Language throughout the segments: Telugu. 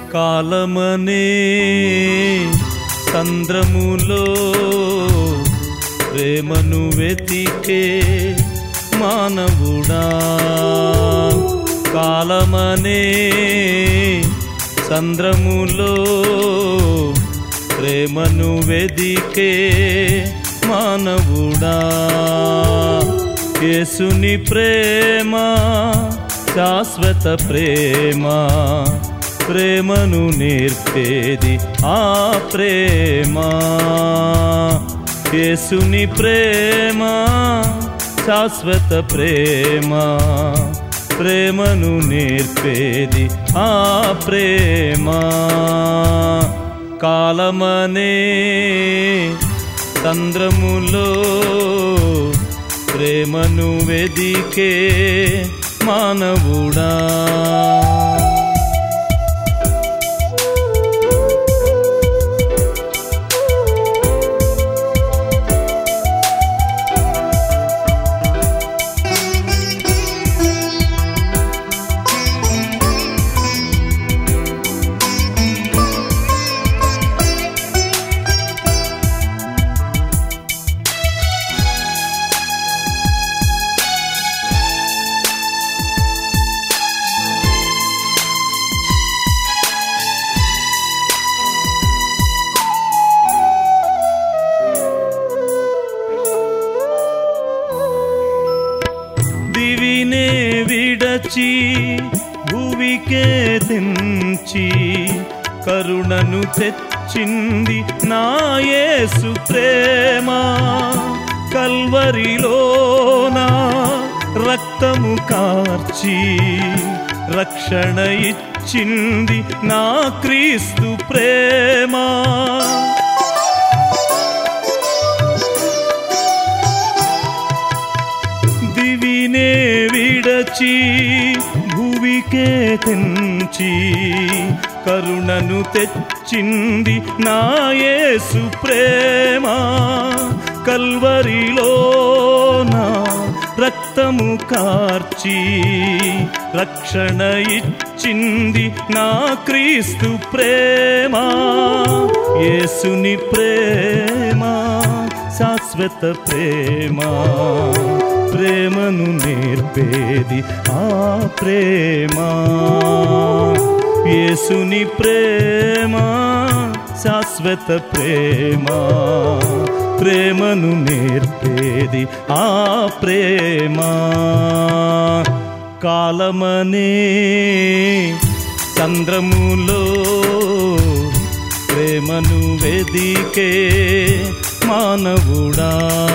కాలమనే సంద్రములో ప్రేమను వెతికే మానవుడా కాలమనే సంద్రములో ప్రేమను వెదికే మానవుడా యేసుని ప్రేమ శాశ్వత ప్రేమ ప్రేమను నేర్పేది ఆ ప్రేమ యేసుని ప్రేమ శాశ్వత ప్రేమ ప్రేమను నేర్పేది ఆ ప్రేమ కాలమనే సంద్రములో ప్రేమను వెదికే మానవుడా దివినే విడచి భువికే తెంచి కరుణను తెచ్చింది నా యేసు ప్రేమ కల్వరిలోన రక్తము కార్చి రక్షణ ఇచ్చింది నా క్రీస్తు ప్రేమ దివినే విడచి భువికే తెంచి కరుణను తెచ్చింది నా యేసు ప్రేమ కల్వరిలోన రక్తము కార్చి రక్షణ ఇచ్చింది నా క్రీస్తు ప్రేమ యేసుని ప్రేమ శాశ్వత ప్రేమ ప్రేమను నేర్పేది ఆ ప్రేమ యేసుని ప్రేమ శాశ్వత ప్రేమ ప్రేమను నేర్పేది ఆ ప్రేమ కాలమనే చంద్రములో ప్రేమను వెదికే మానవుడా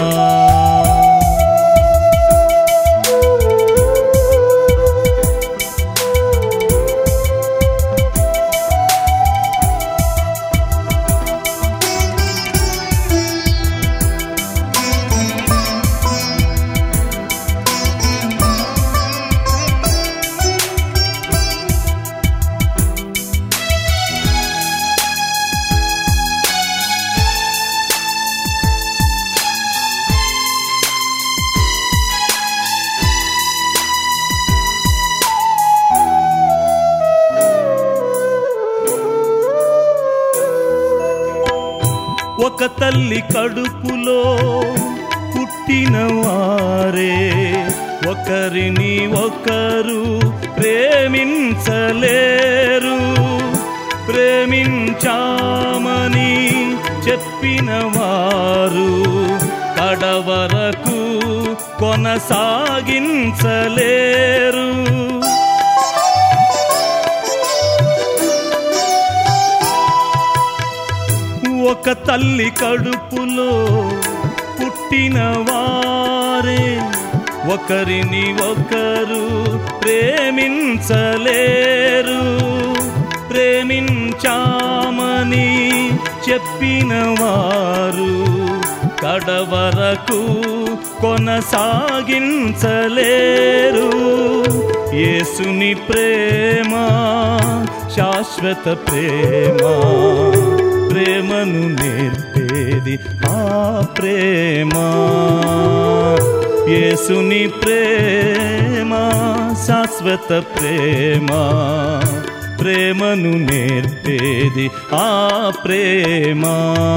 ఒక తల్లి కడుపులో పుట్టిన వారే ఒకరిని ఒకరు ప్రేమించలేరు ప్రేమించామని చెప్పిన వారు కడవరకు కొనసాగించలేరు ఒక తల్లి కడుపులో పుట్టిన వారే ఒకరిని ఒకరు ప్రేమించలేరు ప్రేమించామని చెప్పిన వారు కడవరకు కొనసాగించలేరు యేసుని ప్రేమ శాశ్వత ప్రేమ ప్రేమను నేర్పేది ఆ ప్రేమ యేసుని ప్రేమ శాశ్వత ప్రేమ ప్రేమను నేర్పేది ఆ ప్రేమ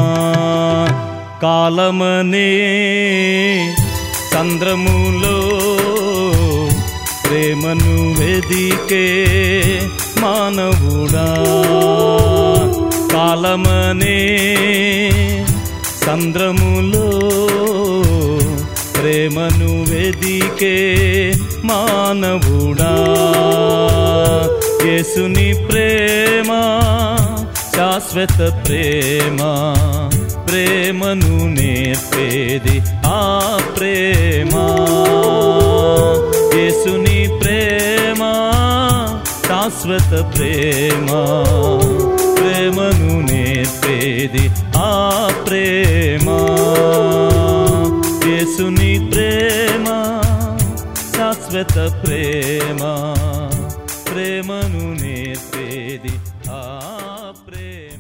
కాలమనే చంద్రములో ప్రేమను వెదికే మానవుడా కాలమనే చంద్రములో ప్రేమను వెదికే మానవుడా యేసుని ప్రేమ శాశ్వత ప్రేమ ప్రేమను నేర్పేది ఆ ప్రేమ యేసుని ప్రేమ శాశ్వత ప్రేమ ప్రేమను నేర్పేది ఆ ప్రేమ యేసుని ప్రేమ శాశ్వత ప్రేమ ప్రేమను నేర్పేది ఆ ప్రేమ